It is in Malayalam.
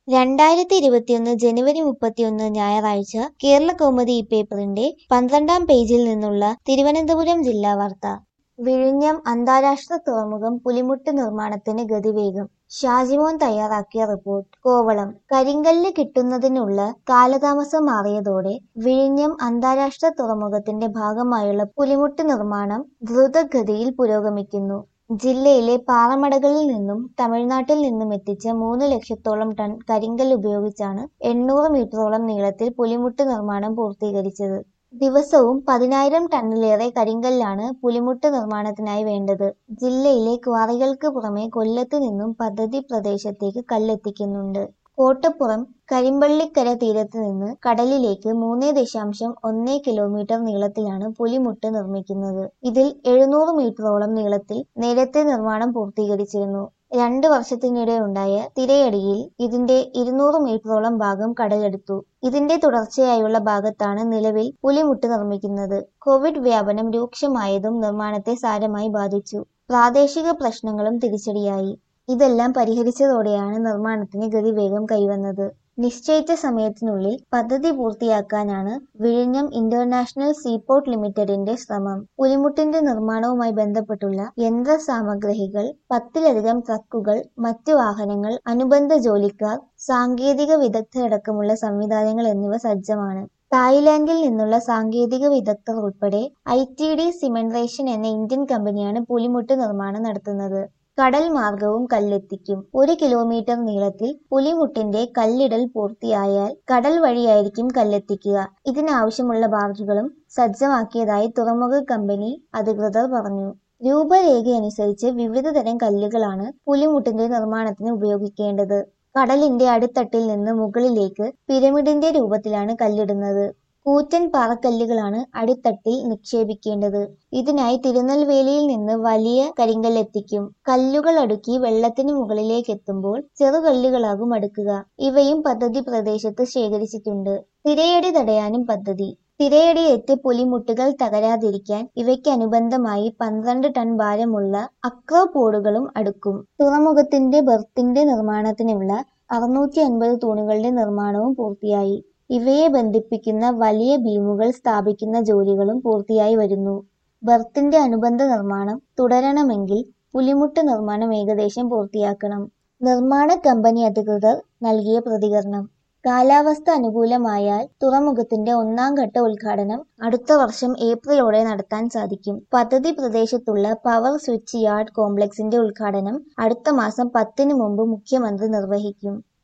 രണ്ടായിരത്തി ഇരുപത്തിയൊന്ന് ജനുവരി മുപ്പത്തിയൊന്ന് ഞായറാഴ്ച കേരളകൗമുദി ഈ പേപ്പറിന്റെ പന്ത്രണ്ടാം പേജിൽ നിന്നുള്ള തിരുവനന്തപുരം ജില്ലാ വാർത്ത വിഴിഞ്ഞം അന്താരാഷ്ട്ര തുറമുഖം പുലിമുട്ട് നിർമ്മാണത്തിന് ഗതിവേഗം ഷാജിമോൻ തയ്യാറാക്കിയ റിപ്പോർട്ട് കോവളം കരിങ്കല്ല് കിട്ടുന്നതിനുള്ള കാലതാമസം മാറിയതോടെ വിഴിഞ്ഞം അന്താരാഷ്ട്ര തുറമുഖത്തിന്റെ ഭാഗമായുള്ള പുലിമുട്ട് നിർമ്മാണം ദ്രുതഗതിയിൽ പുരോഗമിക്കുന്നു ജില്ലയിലെ പാറമടകളിൽ നിന്നും തമിഴ്നാട്ടിൽ നിന്നും എത്തിച്ച മൂന്ന് ലക്ഷത്തോളം ടൺ കരിങ്കല്ല് ഉപയോഗിച്ചാണ് എണ്ണൂറ് മീറ്ററോളം നീളത്തിൽ പുലിമുട്ട് നിർമ്മാണം പൂർത്തീകരിച്ചത് ദിവസവും പതിനായിരം ടണ്ണിലേറെ കരിങ്കല്ലാണ് പുലിമുട്ട് നിർമ്മാണത്തിനായി വേണ്ടത് ജില്ലയിലെ ക്വാറികൾക്ക് പുറമെ കൊല്ലത്ത് നിന്നും പദ്ധതി പ്രദേശത്തേക്ക് കല്ലെത്തിക്കുന്നുണ്ട് കോട്ടപ്പുറം കരിമ്പള്ളിക്കര തീരത്ത് നിന്ന് കടലിലേക്ക് മൂന്ന് ദശാംശം ഒന്ന് കിലോമീറ്റർ നീളത്തിലാണ് പുലിമുട്ട് നിർമ്മിക്കുന്നത് ഇതിൽ എഴുന്നൂറ് മീറ്ററോളം നീളത്തിൽ നേരത്തെ നിർമ്മാണം പൂർത്തീകരിച്ചിരുന്നു രണ്ട് വർഷത്തിനിടെ ഉണ്ടായ തിരയടിയിൽ ഇതിന്റെ ഇരുന്നൂറ് മീറ്ററോളം ഭാഗം കടലെടുത്തു ഇതിന്റെ തുടർച്ചയായുള്ള ഭാഗത്താണ് നിലവിൽ പുലിമുട്ട് നിർമ്മിക്കുന്നത് കോവിഡ് വ്യാപനം രൂക്ഷമായതും നിർമ്മാണത്തെ സാരമായി ബാധിച്ചു പ്രാദേശിക പ്രശ്നങ്ങളും തിരിച്ചടിയായി ഇതെല്ലാം പരിഹരിച്ചതോടെയാണ് നിർമ്മാണത്തിന് ഗതിവേഗം കൈവന്നത് നിശ്ചയിച്ച സമയത്തിനുള്ളിൽ പദ്ധതി പൂർത്തിയാക്കാനാണ് വിഴിഞ്ഞം ഇന്റർനാഷണൽ സീപോർട്ട് ലിമിറ്റഡിന്റെ ശ്രമം പുലിമുട്ടിന്റെ നിർമ്മാണവുമായി ബന്ധപ്പെട്ടുള്ള യന്ത്ര സാമഗ്രികൾ പത്തിലധികം ട്രക്കുകൾ മറ്റു വാഹനങ്ങൾ അനുബന്ധ ജോലിക്കാർ സാങ്കേതിക വിദഗ്ധരടക്കമുള്ള സംവിധാനങ്ങൾ എന്നിവ സജ്ജമാണ് തായ്ലാന്റിൽ നിന്നുള്ള സാങ്കേതിക വിദഗ്ധർ ഉൾപ്പെടെ ഐ ടി ഡി സിമെൻറേഷൻ എന്ന ഇന്ത്യൻ കമ്പനിയാണ് പുലിമുട്ട് നിർമ്മാണം നടത്തുന്നത് കടൽ മാർഗവും കല്ലെത്തിക്കും ഒരു കിലോമീറ്റർ നീളത്തിൽ പുലിമുട്ടിന്റെ കല്ലിടൽ പൂർത്തിയായാൽ കടൽ വഴിയായിരിക്കും കല്ലെത്തിക്കുക ഇതിനാവശ്യമുള്ള ബാർജുകളും സജ്ജമാക്കിയതായി തുറമുഖ കമ്പനി അധികൃതർ പറഞ്ഞു രൂപരേഖയനുസരിച്ച് വിവിധ തരം കല്ലുകളാണ് പുലിമുട്ടിന്റെ നിർമ്മാണത്തിന് ഉപയോഗിക്കേണ്ടത് കടലിന്റെ അടിത്തട്ടിൽ നിന്ന് മുകളിലേക്ക് പിരമിഡിന്റെ രൂപത്തിലാണ് കല്ലിടുന്നത് കൂറ്റൻ പാറക്കല്ലുകളാണ് അടിത്തട്ടിൽ നിക്ഷേപിക്കേണ്ടത് ഇതിനായി തിരുനെൽവേലിയിൽ നിന്ന് വലിയ കരിങ്കല്ലെത്തിക്കും കല്ലുകൾ അടുക്കി വെള്ളത്തിന് മുകളിലേക്ക് എത്തുമ്പോൾ ചെറുകല്ലുകളാകും അടുക്കുക ഇവയും പദ്ധതി പ്രദേശത്ത് ശേഖരിച്ചിട്ടുണ്ട് തിരയടി തടയാനും പദ്ധതി തിരയടിയേറ്റ് പുലിമുട്ടുകൾ തകരാതിരിക്കാൻ ഇവയ്ക്ക് അനുബന്ധമായി പന്ത്രണ്ട് ടൺ ഭാരമുള്ള അക്രോപോഡുകളും അടുക്കും തുറമുഖത്തിന്റെ ബർത്തിന്റെ നിർമ്മാണത്തിനുള്ള അറുന്നൂറ്റി അൻപത് തൂണുകളുടെ നിർമ്മാണവും പൂർത്തിയായി ഇവയെ ബന്ധിപ്പിക്കുന്ന വലിയ ബീമുകൾ സ്ഥാപിക്കുന്ന ജോലികളും പൂർത്തിയായി വരുന്നു ബർത്തിന്റെ അനുബന്ധ നിർമ്മാണം തുടരണമെങ്കിൽ പുലിമുട്ട് നിർമ്മാണം ഏകദേശം പൂർത്തിയാക്കണം നിർമ്മാണ കമ്പനി അധികൃതർ നൽകിയ പ്രതികരണം കാലാവസ്ഥ അനുകൂലമായാൽ തുറമുഖത്തിന്റെ ഒന്നാം ഘട്ട ഉദ്ഘാടനം അടുത്ത വർഷം ഏപ്രിലോടെ നടത്താൻ സാധിക്കും പദ്ധതി പ്രദേശത്തുള്ള പവർ സ്വിച്ച് യാർഡ് കോംപ്ലക്സിന്റെ ഉദ്ഘാടനം അടുത്ത മാസം പത്തിന് മുമ്പ് മുഖ്യമന്ത്രി നിർവഹിക്കും